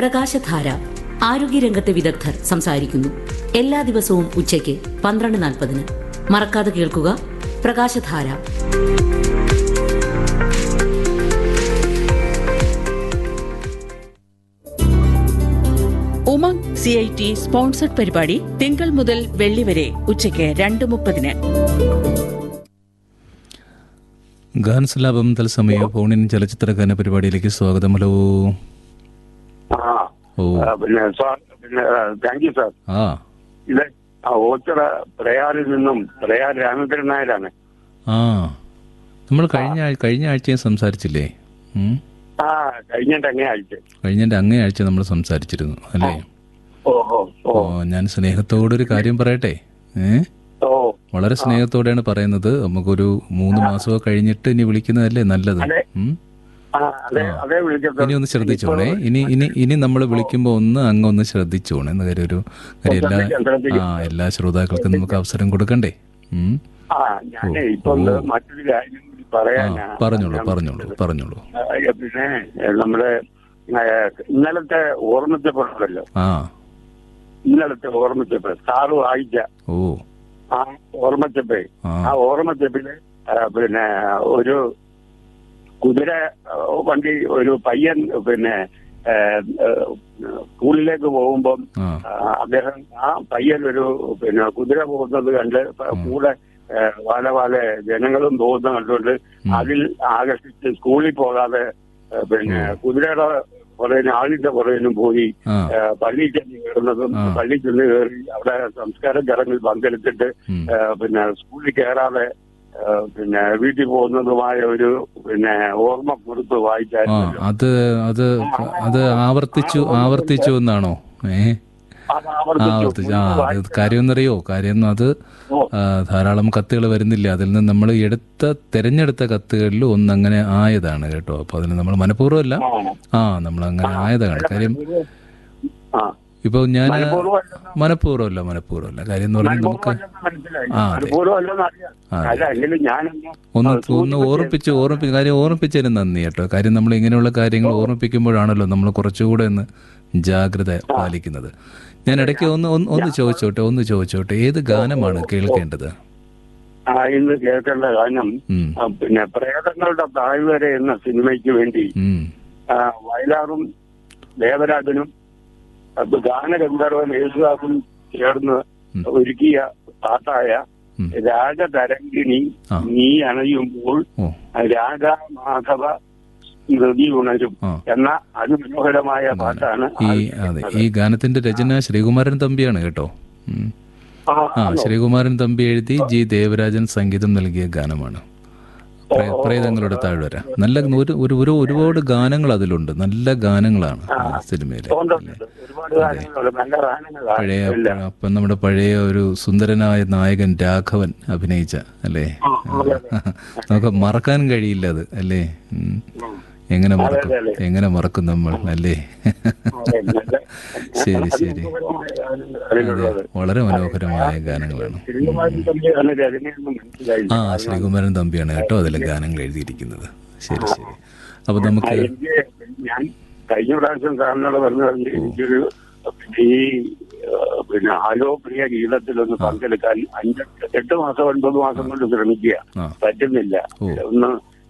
പ്രകാശധാര ആരോഗ്യരംഗത്തെ വിദഗ്ധർ സംസാരിക്കുന്നു എല്ലാ ദിവസവും ഉച്ചയ്ക്ക് പന്ത്രണ്ട് നാൽപ്പതിന് മറക്കാതെ കേൾക്കുക പ്രകാശധാര Umang C I T sponsored പരിപാടി തിങ്കൾ മുതൽ വെള്ളി വരെ ഉച്ചയ്ക്ക് രണ്ട് മുപ്പതിന് ഗാനസ്ലാപം തത്സമയ ഫോണിൻ ചലച്ചിത്ര ഗാന പരിപാടിയിലേക്ക് സ്വാഗതം ഹലോ ആ ഓ ആ, പിന്നെ സാർ പിന്നെ താങ്ക് യു സാർ ആ ഇത് ആ ഓച്ചിറ പ്രയാറിൽ നിന്നും പ്രയാർ രാമചന്ദ്രൻ നായരാണ് ആ നമ്മൾ കഴിഞ്ഞ ആഴ്- കഴിഞ്ഞ ആഴ്ചയും സംസാരിച്ചില്ലേ ഉം? ആ കഴിഞ്ഞിട്ട് അങ്ങേ ആഴ്ച കഴിഞ്ഞതിന്റെ അങ്ങേ ആഴ്ച നമ്മൾ സംസാരിച്ചിരുന്നു അല്ലേ ഓ ഓ ഓ ഓ ഞാൻ സ്നേഹത്തോടൊരു കാര്യം പറയട്ടെ ഏ ഓ വളരെ സ്നേഹത്തോടെയാണ് പറയുന്നത് നമുക്കൊരു മൂന്ന് മാസമോ കഴിഞ്ഞിട്ട് ഇനി വിളിക്കുന്നതല്ലേ നല്ലത് അതെ. ഉം? ആ അതെ അതെ വിളിച്ചത് ഇനി ഒന്ന് ശ്രദ്ധിച്ചോണേ ഇനി ഇനി ഇനി നമ്മൾ വിളിക്കുമ്പോൾ ഒന്ന് അങ്ങ് ഒന്ന് ശ്രദ്ധിച്ചോണേ എന്ന കാര്യം ഒരു കാര്യം എല്ലാ ശ്രദ്ധിക്കാം, ശ്രദ്ധിക്കാം. ആ എല്ലാ ശ്രോതാക്കൾക്കും നമുക്ക് അവസരം കൊടുക്കണ്ടേ ഉം? ആ ഞാൻ ഇപ്പൊ ഒന്ന് മറ്റൊരു കാര്യം കൂടി ആ പറയാനാ പറഞ്ഞോളൂ പറഞ്ഞോളൂ പറഞ്ഞോളൂ ആ, പിന്നെ ഏ, നമ്മുടെ ആ, ഇന്നലത്തെ ഓർമ്മിച്ചപ്പെടുമല്ലോ ആ ഇന്നലത്തെ ഓർമ്മിച്ചപ്പോൾ സാറ് വായിച്ച ഓ ആ ഓർമ്മച്ചപ്പേ ആ ആ ഓർമ്മച്ചപ്പില് ആ, പിന്നെ ഒരു കുതിര ആ, വണ്ടി ഒരു പയ്യൻ പിന്നെ ആ, ആ, സ്കൂളിലേക്ക് പോകുമ്പം ആ ആ, അദ്ദേഹം ആ പയ്യൻ ഒരു പിന്നെ കുതിര പോകുന്നത് കണ്ട് പ- കൂടെ ആ, വാല വാല ജനങ്ങളും പോകുന്നത് കണ്ടുകൊണ്ട് അതിൽ ആകർഷിച്ച് സ്കൂളിൽ പോകാതെ ആ, പിന്നെ കുതിരയുടെ പുറകിന് ആളിന്റെ പുറകിനും പോയി ആ ആ, പള്ളിയിൽ ചെന്ന് കയറുന്നതും ആ. പള്ളിയിൽ ചെന്ന് കയറി അവിടെ സംസ്കാര ചടങ്ങിൽ പങ്കെടുത്തിട്ട് ഉം. ആ, പിന്നെ സ്കൂളിൽ കയറാതെ ആ, പിന്നെ വീട്ടിൽ പോകുന്നതുമായ ഒരു പിന്നെ ഓർമ്മ കുറിപ്പ് ആ വായിച്ചായിരുന്നു അത് അത് അത് ആവർത്തിച്ചു ആവർത്തിച്ചു എന്നാണോ ഏ അത് ആവർത്തിച്ചു. ആവർത്തിച്ചു ആ അത് കാര്യം എന്നറിയോ കാര്യം അത് ഓ. ആ, ധാരാളം കത്തുകൾ വരുന്നില്ല അതിൽ നിന്ന് നമ്മൾ എടുത്ത തെരഞ്ഞെടുത്ത കത്തുകളിൽ ഒന്നങ്ങനെ ആയതാണ് കേട്ടോ അപ്പൊ അതിന് നമ്മൾ മനഃപൂർവ്വമല്ല ആ. ആ നമ്മൾ അങ്ങനെ ആയതാണ് കാര്യം ആ. ഇപ്പൊ ഞാൻ മനഃപൂർവ്വം അല്ലെന്ന് മനഃപൂർവ്വമല്ല മനഃപൂർവ്വമല്ല കാര്യം എന്ന് പറഞ്ഞാൽ നമുക്ക് മനഃപൂർവ്വം അല്ലെന്ന് മനസ്സിലായി. ആ, അതെ. മനഃപൂർവ്വം അല്ലെന്ന് അറിയാം. ആ, അതെ. അല്ല എങ്കിലും ഞാനൊന്ന് ഒന്ന് ആ, ഒന്ന് സൂചിപ്പിച്ച് ഓർമ്മിച്ച് ഓർമ്മിപ്പിച്ച് കാര്യം ഓർമ്മിപ്പിച്ചതിന് നന്ദി കേട്ടോ കാര്യം നമ്മൾ ഇങ്ങനെയുള്ള കാര്യങ്ങൾ ഓർമ്മിപ്പിക്കുമ്പോഴാണല്ലോ നമ്മൾ കുറച്ചുകൂടെ ഒന്ന് ജാഗ്രത പാലിക്കുന്നത് ഞാൻ ഇടയ്ക്ക് ഒന്ന് ഒന്ന് ഒന്ന് ചോദിച്ചോട്ടെ ഒന്ന് ചോദിച്ചോട്ടെ ഏത് ഗാനമാണ് കേൾക്കേണ്ടത് ആ, ഇന്ന് കേൾക്കേണ്ട ഗാനം ഉം, ആ, പിന്നെ പ്രേതങ്ങളുടെ താഴ്വര എന്ന സിനിമയ്ക്ക് വേണ്ടി ഉം. ആ, വയലാറും ദേവരാജനും അത് ഗാനഗന്ധർവൻ യേശുദാസും ചേർന്ന് ഉം. ഒരുക്കിയ പാട്ടായ ഉം. രാജതരംഗിണി ആ. നീ അണയുമ്പോൾ ഓ രാഗാമാധവ നദി ഉണരും ആ. എന്ന അതിമനോഹരമായ പാട്ടാണ് ഈ അതെ ഈ ഗാനത്തിന്റെ രചന ശ്രീകുമാരൻ തമ്പിയാണ് കേട്ടോ ഉം. ആ, ആ ശ്രീകുമാരൻ തമ്പി എഴുതി ജി ദേവരാജൻ സംഗീതം നൽകിയ ഗാനമാണ് പ്രേ- പ്രേതങ്ങളുടെ താഴ്വര നല്ല ഒരു ഒരു ഒരു ഒരുപാട് ഗാനങ്ങൾ അതിലുണ്ട് നല്ല ഗാനങ്ങളാണ് ആ സിനിമയിലെ ഉണ്ട്, ഉണ്ട്. ഒരുപാട് ഗാനങ്ങളുണ്ട് നല്ല ഗാനങ്ങളാണ് പഴയ എല്ലാം. അപ്പം നമ്മുടെ പഴയ ഒരു സുന്ദരനായ നായകൻ രാഘവൻ അഭിനയിച്ച അല്ലേ നമുക്ക് മറക്കാൻ കഴിയില്ല അത് അല്ലേ ഉം. എങ്ങനെ മറക്കും അതെ, അതെ. എങ്ങനെ മറക്കും നമ്മൾ അല്ലേ അതെ, നല്ല- ശരി ശരി മനോഹരമായ ഗാനങ്ങളാണ് അതിലുള്ളത്. വളരെ മനോഹരമായ ഗാനങ്ങളാണ് ശ്രീകുമാരൻ തമ്പിയാണ് രചനയെന്ന് മനസ്സിലായി ആ ശ്രീകുമാരൻ തമ്പിയാണ് കേട്ടോ അതിലെ ഗാനങ്ങൾ എഴുതിയിരിക്കുന്നത് ശരി ശരി അപ്പൊ ആ, നമുക്ക് എനിക്ക് ഞാൻ കഴിഞ്ഞ പ്രാവശ്യം സാറിനോട് പറഞ്ഞു പറഞ്ഞു എനിക്കൊരു ഈ ആ, പിന്നെ ആലോ പ്രിയ ഗീതത്തിലൊന്ന് പങ്കെടുക്കാൻ അഞ്ച് എട്ട് മാസം ഒൻപത് മാസം കൊണ്ട് ശ്രമിക്കുക ആ പറ്റുന്നില്ല ഓ. ഒന്ന്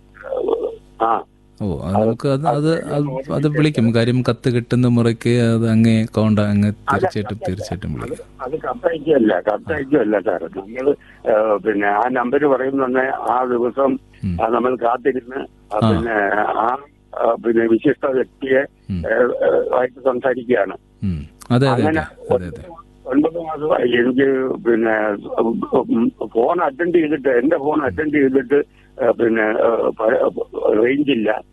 ആ ഓ അത് നമുക്ക് അത് അത് അത് അത് വിളിക്കും കാര്യം കത്ത് കിട്ടുന്ന മുറയ്ക്ക് അത് അങ്ങേ കോണ്ട അങ്ങ് തീർച്ചയായിട്ടും തീർച്ചയായിട്ടും വിളിക്കും അത് കത്തയക്കല്ല കത്തയക്കല്ല സാർ നമ്മൾ പിന്നെ ആ നമ്പർ പറയുന്ന ആ ദിവസം ഉം. ആ, നമ്മൾ കാത്തിരുന്ന് ആ, ആ. പിന്നെ ആ ആ, പിന്നെ വിശിഷ്ട വ്യക്തിയെ ഉം. ഏ, ഏ, ആയിട്ട് സംസാരിക്കുകയാണ് ഉം. അതെ അതെ അങ്ങനെ അതെ അതെ അതെ ഒൻപത് മാസമായി എനിക്ക് പിന്നെ ഫോൺ അറ്റൻഡ് ചെയ്തിട്ട് എന്റെ ഫോൺ അറ്റൻഡ് ചെയ്തിട്ട് ഏ, പിന്നെ റേഞ്ച് ഇല്ല